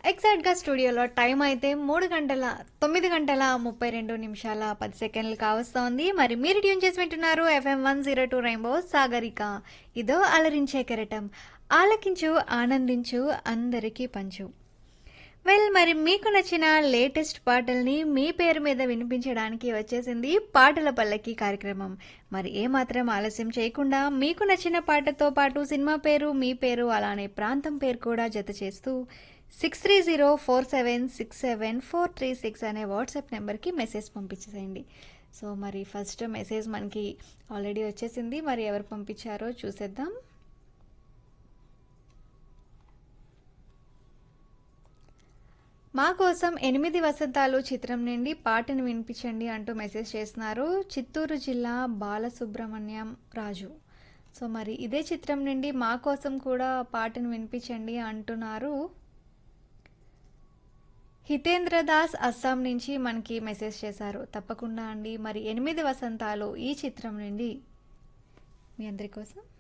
ఎగ్జాక్ట్గా స్టూడియోలో టైం అయితే మూడు గంటల తొమ్మిది గంటల ముప్పై రెండు నిమిషాల పది సెకండ్లు కావస్తోంది మరి మీరు ట్యూన్ చేసి వింటున్నారు FM one zero two rainbow Sagarika ఇదో అలరించే కెరటం ఆలకించు ఆనందించు అందరికీ పంచు వెల్ మరి మీకు నచ్చిన లేటెస్ట్ పాటల్ని మీ పేరు మీద వినిపించడానికి వచ్చేసింది పాటల పల్లకి కార్యక్రమం మరి ఏమాత్రం ఆలస్యం చేయకుండా మీకు నచ్చిన పాటతో పాటు సినిమా పేరు మీ పేరు అలానే ప్రాంతం పేరు కూడా జత చేస్తూ six three zero four seven six seven four three six అనే వాట్సాప్ నెంబర్కి మెసేజ్ పంపించేసేయండి సో మరి ఫస్ట్ మెసేజ్ మనకి ఆల్రెడీ వచ్చేసింది మరి ఎవరు పంపించారో చూసేద్దాం మా కోసం ఎనిమిది వసంతాలు చిత్రం నుండి పాటను వినిపించండి అంటూ మెసేజ్ చేస్తున్నారు చిత్తూరు జిల్లా బాలసుబ్రహ్మణ్యం రాజు సో మరి ఇదే చిత్రం నుండి మా కోసం కూడా పాటను వినిపించండి అంటున్నారు హితేంద్ర దాస్ అస్సాం నుంచి మనకి మెసేజ్ చేశారు తప్పకుండా అండి మరి ఎనిమిది వసంతాలు ఈ చిత్రం నుండి మీ అందరి కోసం